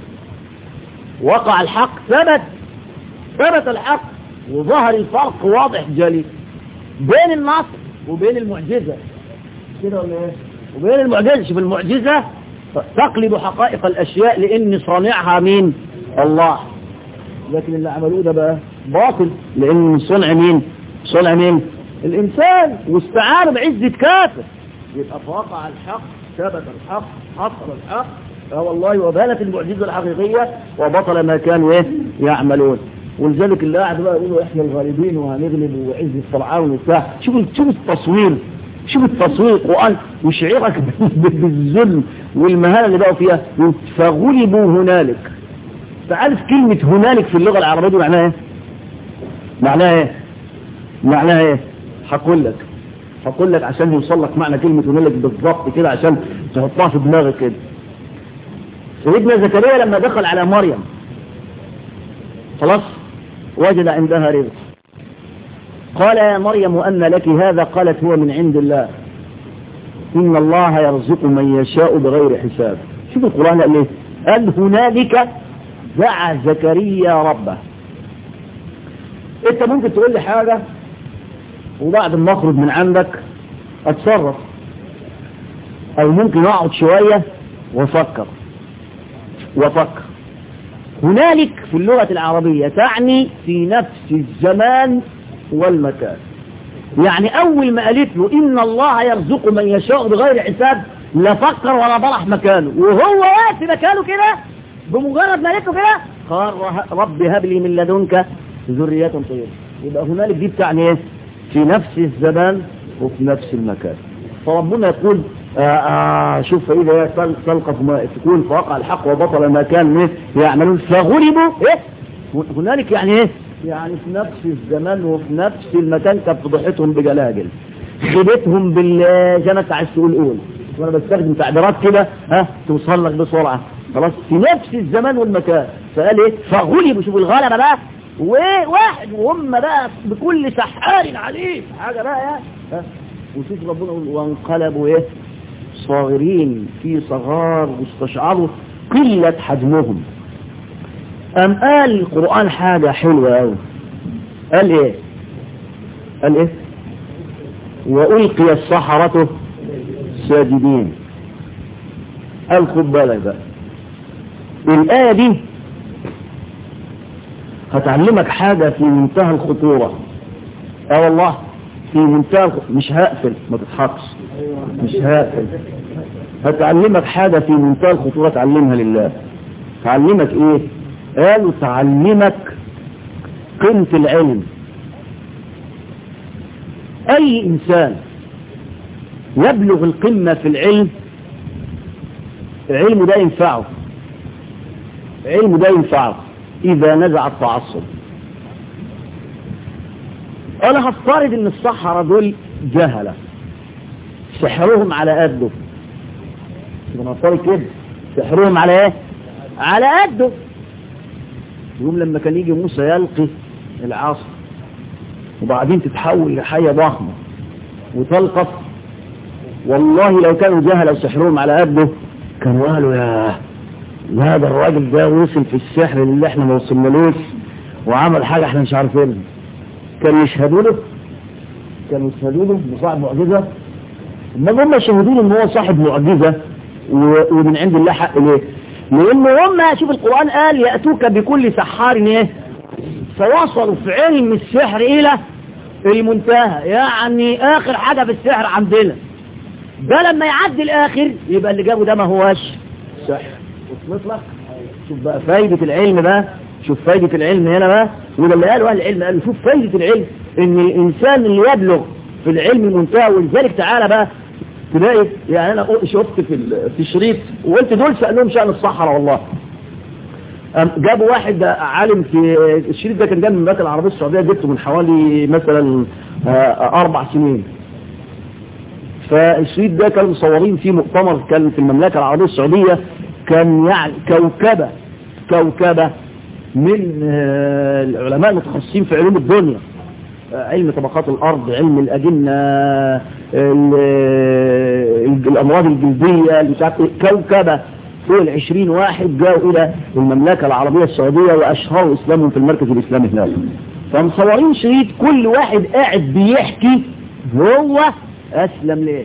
S2: وقع الحق ثبت ثبت الحق وظهر الفرق واضح جلي بين النص وبين المعجزة كده ولا ايه وبين المعجزة شوف المعجزة تقلب حقائق الأشياء لأن صانعها مين الله لكن اللي عملوه ده بقى باطل لأن صنع مين صنع مين الإنسان واستعان بعزة كافر يبقى فوقع الحق ثبت الحق حصل الحق والله وبانت المعجزة الحقيقية وبطل ما كانوا ايه يعملون ولذلك اللي قاعد بقى يقولوا احنا الغالبين وهنغلب وعز فرعون وبتاع شوف شوف التصوير شوف التصوير القرآن وشعيرك بالذل والمهانة اللي بقوا فيها فغلبوا هنالك تعرف كلمة هنالك في اللغة العربية معناها ايه معناها ايه معناها ايه هقول لك هقول لك عشان يوصل لك معنى كلمة هنالك بالضبط كده عشان تحطها في دماغك كده سيدنا زكريا لما دخل على مريم خلاص وجد عندها رزق قال يا مريم أن لك هذا قالت هو من عند الله إن الله يرزق من يشاء بغير حساب شوف القرآن قال ايه قال هنالك دعا زكريا ربه انت ممكن تقول لي حاجة وبعد ما اخرج من عندك اتصرف او ممكن اقعد شوية وافكر وافكر هنالك في اللغة العربية تعني في نفس الزمان والمكان يعني أول ما قالت له إن الله يرزق من يشاء بغير حساب لا فكر ولا برح مكانه وهو واقف في مكانه كده بمجرد ما قالت له كده قال رب هب لي من لدنك ذرية طيبة يبقى هنالك دي بتعني ايه في نفس الزمان وفي نفس المكان فربنا يقول آآ آآ شوف فإذا تلقف ما تكون فوقع الحق وبطل ما كان ايه يعملون فغلبوا ايه هنالك يعني ايه يعني في نفس الزمان وفي نفس المكان كانت فضحتهم بجلاجل خيبتهم بال زي ما انت عايز تقول قول وانا بستخدم تعبيرات كده ها توصل لك بسرعه خلاص في نفس الزمان والمكان فقال ايه فغلبوا شوفوا الغلبه بقى وواحد وهم بقى بكل سحار عليه حاجه بقى يعني ها وشوف ربنا يقول وانقلبوا ايه صاغرين في صغار واستشعروا قله حجمهم أم قال القرآن حاجة حلوة أوي قال إيه قال إيه وألقي السحرة ساجدين قال خد بالك بقى الآية دي هتعلمك حاجة في منتهى الخطورة اه والله في منتهى الخطورة. مش هقفل ما تضحكش مش هقفل هتعلمك حاجة في منتهى الخطورة تعلمها لله تعلمك ايه قالوا تعلمك قيمة العلم أي إنسان يبلغ القمة في العلم العلم ده ينفعه علم ده ينفعه إذا نزع التعصب أنا هفترض إن الصحراء دول جهلة سحرهم على قده يبقى نفترض كده سحرهم على ايه على قده يوم لما كان يجي موسى يلقي العصا وبعدين تتحول لحية ضخمة وتلقف والله لو كانوا جهلة وسحرهم على قده كانوا قالوا يا هذا الراجل ده وصل في السحر اللي احنا ما وصلنالوش وعمل حاجة احنا مش عارفينها كانوا يشهدوا له كانوا يشهدوا له بصاحب معجزة ما هم شهدوا له ان هو صاحب معجزة ومن عند الله حق ليه لان هم شوف القرآن قال يأتوك بكل سحار ايه فوصلوا في علم السحر الى المنتهى يعني اخر حاجة في السحر عندنا ده لما يعدي الاخر يبقى اللي جابه ده ما هواش سحر وصلت لك شوف بقى فايدة العلم بقى شوف فايدة العلم هنا بقى وده اللي قالوا اهل العلم قالوا شوف فايدة العلم ان الانسان اللي يبلغ في العلم منتهى ولذلك تعالى بقى تلاقي يعني انا شفت في في الشريط وقلت دول سألهم شأن الصحراء والله جابوا واحد عالم في الشريط ده كان جاي من المملكه العربيه السعوديه جبته من حوالي مثلا اربع سنين فالشريط ده كانوا مصورين فيه مؤتمر كان في المملكه العربيه السعوديه كان يعني كوكبه كوكبه من العلماء المتخصصين في علوم الدنيا علم طبقات الأرض علم الأجنة الأمراض الجلدية اللي كوكبة فوق العشرين واحد جاءوا إلى المملكة العربية السعودية وأشهروا إسلامهم في المركز الإسلامي هناك فمصورين شريط كل واحد قاعد بيحكي هو أسلم ليه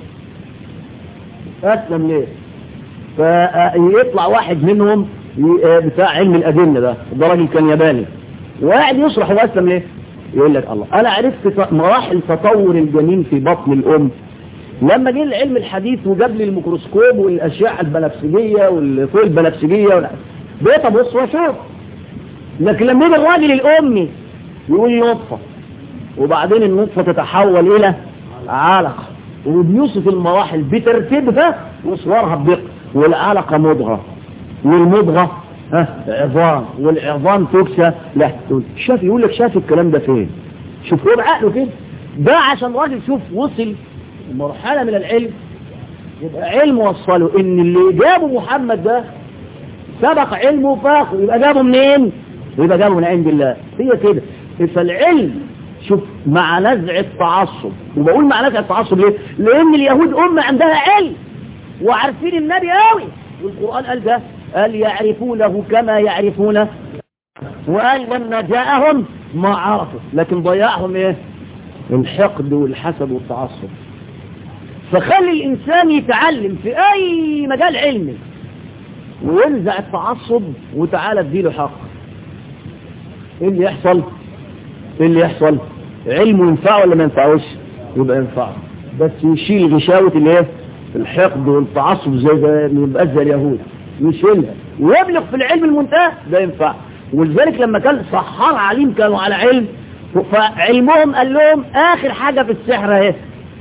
S2: أسلم ليه فيطلع واحد منهم بتاع علم الأجنة ده ده راجل كان ياباني وقاعد يشرح هو أسلم ليه يقول لك الله انا عرفت مراحل تطور الجنين في بطن الام لما جه العلم الحديث وجاب لي الميكروسكوب والاشعه البنفسجيه والفوق البنفسجيه بقيت ابص واشوف لكن لما يجي الراجل الامي يقول لي نطفه وبعدين النطفه تتحول الى علقه وبيوصف المراحل بترتيبها وصورها بدقه والعلقه مضغه والمضغه ها عظام والعظام تكسى لا شاف يقول لك شاف الكلام ده فين شوف هو بعقله كده ده عشان راجل شوف وصل مرحلة من العلم يبقى علم وصله ان اللي جابه محمد ده سبق علمه فاقه يبقى جابه منين يبقى جابه من عند الله هي كده فالعلم شوف مع نزع التعصب وبقول مع نزع التعصب ليه لان اليهود أمة عندها علم وعارفين النبي قوي والقرآن قال ده قال يعرفونه كما يعرفون وقال لما جاءهم ما عرفوا لكن ضيعهم ايه الحقد والحسد والتعصب فخلي الانسان يتعلم في اي مجال علمي وينزع التعصب وتعالى اديله حق ايه اللي يحصل ايه اللي يحصل علمه ينفعه ولا ما ينفعوش يبقى ينفعه بس يشيل غشاوة الايه الحقد والتعصب زي ده ما يبقاش زي اليهود يشيلها ويبلغ في العلم المنتهى ده ينفع ولذلك لما كان صحار عليم كانوا على علم فعلمهم قال لهم اخر حاجة في السحر اهي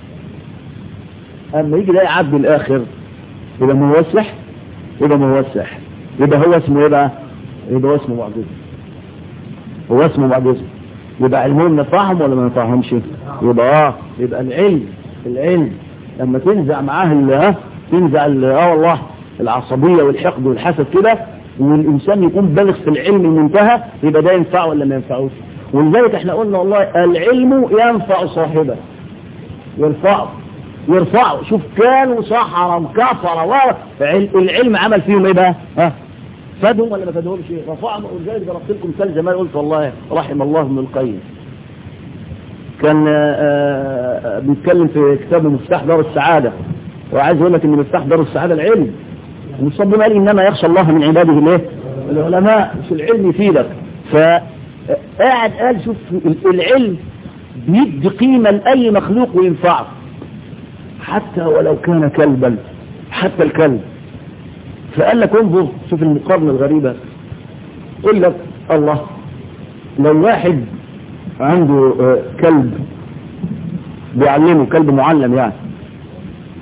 S2: اما يجي ده يعدي الاخر يبقى ما هو السحر يبقى ما هو السحر يبقى هو اسمه ايه بقى يبقى هو اسمه معجزة هو اسمه معجزة يبقى علمهم نفعهم ولا ما نفعهمش يبقى اه يبقى العلم العلم لما تنزع معاه ال اه تنزع اه والله العصبية والحقد والحسد كده والإنسان يكون بالغ في العلم المنتهى يبقى ده ينفعه ولا ما ينفعوش ولذلك احنا قلنا والله العلم ينفع صاحبه يرفعه يرفعه شوف كانوا سحرا وكفر العلم عمل فيهم ايه بقى ها فادهم ولا ما فادهمش رفعهم ولذلك ضربت لكم مثال زمان قلت والله رحم الله ابن القيم كان بيتكلم في كتاب مفتاح دار السعادة وعايز اقول لك ان مفتاح دار السعادة العلم المصطفى قال انما يخشى الله من عباده الايه العلماء مش العلم يفيدك فقاعد قال شوف العلم بيدي قيمة لأي مخلوق وينفعه حتى ولو كان كلبا حتى الكلب فقال لك انظر شوف المقارنة الغريبة قل لك الله لو واحد عنده كلب بيعلمه كلب معلم يعني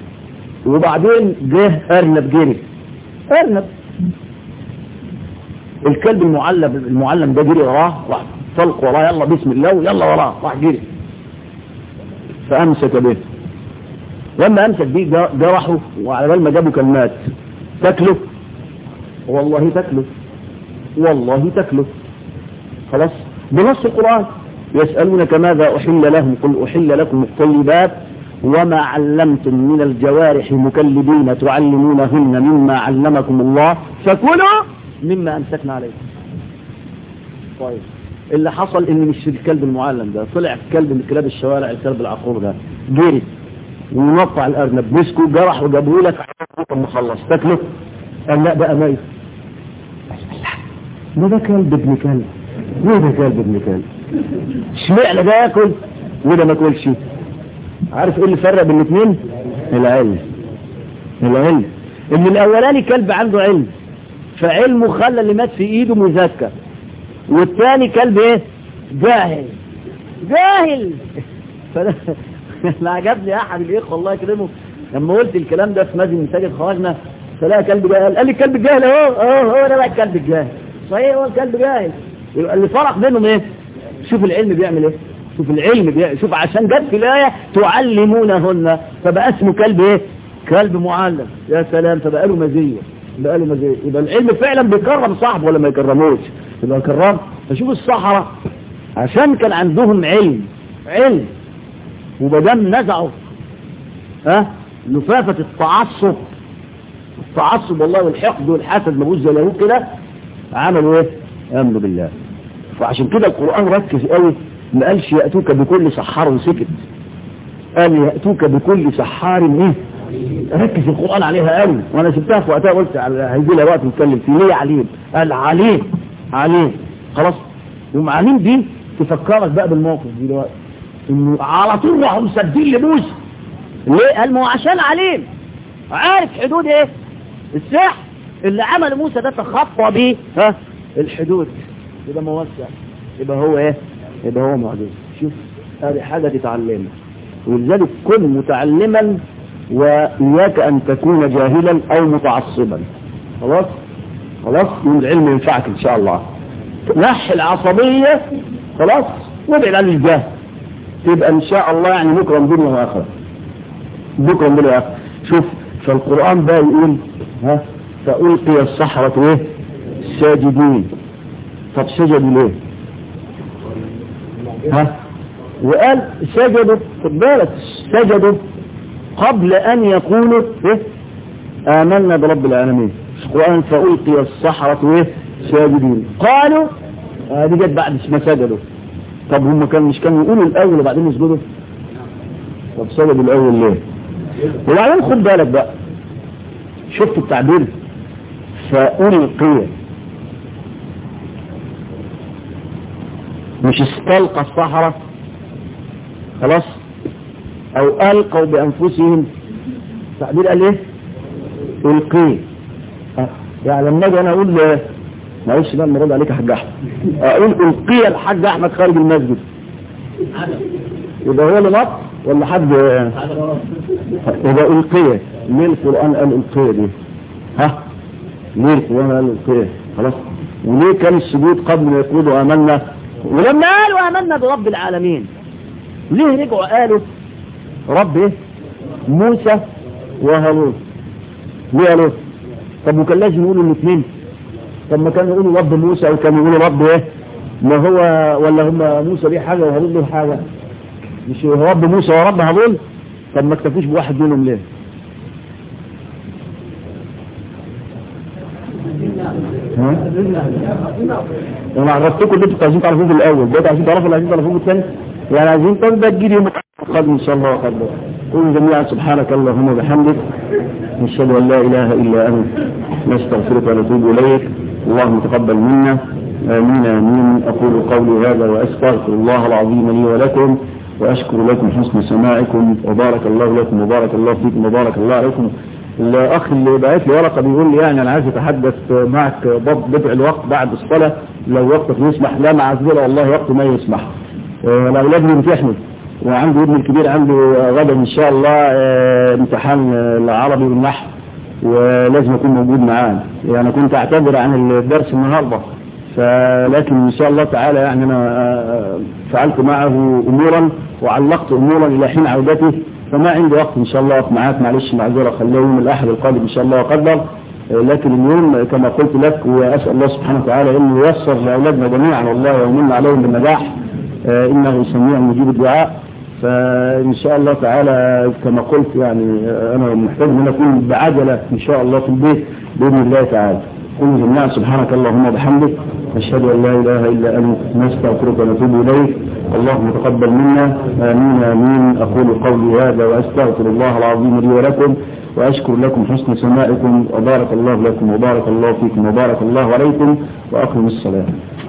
S2: وبعدين جه أرنب جري أرنب الكلب المعلم المعلم ده جري وراه راح طلق وراه يلا بسم الله ويلا وراه راح جري فامسك به لما امسك بيه جرحه وعلى بال ما جابه كان مات تاكله والله تاكله والله تاكله خلاص بنص القرآن يسألونك ماذا أحل لهم قل أحل لكم الطيبات وما علمتم من الجوارح مكلبين تعلمونهن مما علمكم الله فكلوا مما أمسكنا عليكم طيب اللي حصل ان مش الكلب المعلم ده طلع كلب من كلاب الشوارع الكلب العقور ده جري ونطع الارنب مسكه جرح وجابه لك مخلص تاكله قال لا بقى ميت ما ده كلب ابن كلب ليه ده كلب ابن كلب اشمعنى ده ياكل وده ما ياكلش عارف ايه اللي فرق بين الاثنين العلم العلم ان الاولاني كلب عنده علم فعلمه خلى اللي مات في ايده مزكى والثاني كلب ايه جاهل جاهل فانا انا عجبني احد الاخوه الله يكرمه لما قلت الكلام ده في مسجد من مساجد خرجنا فلاقى كلب جاهل قال لي الكلب الجاهل اهو اهو هو ده بقى الكلب الجاهل صحيح هو الكلب جاهل يبقى اللي فرق بينهم ايه شوف العلم بيعمل ايه شوف العلم بيعمل شوف عشان جت في الايه تعلمونهن فبقى اسمه كلب ايه كلب معلم يا سلام فبقى له مزيه بقى له مزيه يبقى العلم فعلا بيكرم صاحبه ولا ما يكرموش يبقى كرم فشوف الصحراء عشان كان عندهم علم علم وبدام نزعوا ها لفافة التعصب التعصب والله والحقد والحسد ما زي اليهود كده عملوا ايه امنوا بالله فعشان كده القرآن ركز قوي ما قالش يأتوك بكل سحار وسكت قال يأتوك بكل سحار ايه ركز القرآن عليها قوي وانا سبتها في وقتها قلت هيجي لها وقت نتكلم فيه ليه عليم قال عليم عليم خلاص يوم عليم دي تفكرك بقى بالموقف دلوقتي انه على طول راحوا مسدين لموسى ليه قال ما هو عشان عليم عارف حدود ايه السحر اللي عمل موسى ده تخطى بيه ها الحدود يبقى موسع يبقى هو ايه يبقى هو معجز شوف هذه حاجة تتعلمها ولذلك كن متعلما وإياك أن تكون جاهلا أو متعصبا خلاص خلاص والعلم ينفعك إن شاء الله نحي العصبية خلاص وابعد عن الجهل تبقى إن شاء الله يعني مكرم دنيا وآخرة مكرم دنيا وآخرة شوف فالقرآن بقى يقول ها فألقي السحرة ايه ساجدين طب سجدوا ليه ها وقال سجدوا خد بالك سجدوا قبل ان يقولوا ايه امنا برب العالمين القرآن فألقي السحرة ايه ساجدين قالوا آه دي جت بعد ما سجدوا طب هم كانوا مش كانوا يقولوا الاول وبعدين يسجدوا طب سجدوا الاول ليه وبعدين خد بالك بقى شفت التعبير فألقي مش استلقى الصحراء خلاص او القوا بانفسهم تعبير قال ايه القي يعني لما اجي انا اقول معلش بقى المراد عليك يا حاج احمد اقول القي الحاج احمد خارج المسجد يبقى هو اللي نط ولا حد يبقى القي ليه القران قال القي دي ها ليه القران قال القي خلاص وليه كان السجود قبل ما يقولوا امنا ولما قالوا امنا برب العالمين ليه رجعوا قالوا رب ايه موسى وهارون ليه قالوا طب وكان لازم يقولوا الاثنين طب ما كانوا يقولوا رب موسى وكانوا يقولوا رب ايه ما هو ولا هم موسى ليه حاجه وهارون له حاجه مش رب موسى ورب هارون طب ما اكتفوش بواحد منهم ليه انا عرفتكم اللي انتوا عايزين تعرفوه في الاول ده عايزين تعرفوا اللي عايزين تعرفوه في الثاني يعني عايزين طب ده تجيب يوم القادم ان شاء الله وقدر قولوا جميعا سبحانك اللهم وبحمدك نشهد ان لا اله الا انت نستغفرك ونتوب اليك اللهم تقبل منا امين امين اقول قولي هذا واستغفر الله العظيم لي ولكم واشكر لكم حسن سماعكم وبارك الله لكم وبارك الله فيكم وبارك الله عليكم الاخ اللي بعت لي ورقه بيقول لي يعني انا عايز اتحدث معك بضع الوقت بعد الصلاه لو وقتك يسمح لا معذره والله وقت ما يسمح الاولاد بيمتحنوا وعندي ابن الكبير عنده غدا ان شاء الله امتحان العربي والنحو
S1: ولازم اكون موجود معاه يعني كنت اعتذر عن الدرس النهارده فلكن ان شاء الله تعالى يعني انا فعلت معه امورا وعلقت امورا الى حين عودته فما عندي وقت ان شاء الله اقف معاك معلش معذره خليه يوم الاحد القادم ان شاء الله وقدر لكن اليوم كما قلت لك واسال الله سبحانه وتعالى انه ييسر لاولادنا جميعا والله ويمن عليهم بالنجاح انه سميع مجيب الدعاء فان شاء الله تعالى كما قلت يعني انا محتاج ان اكون بعجله ان شاء الله في البيت باذن الله تعالى قل جميعا سبحانك اللهم وبحمدك نشهد ان لا اله الا انت نستغفرك ونتوب اليك اللهم تقبل منا امين امين اقول قولي هذا واستغفر الله العظيم لي ولكم واشكر لكم حسن سمائكم وبارك الله لكم وبارك الله فيكم وبارك الله عليكم واقم الصلاه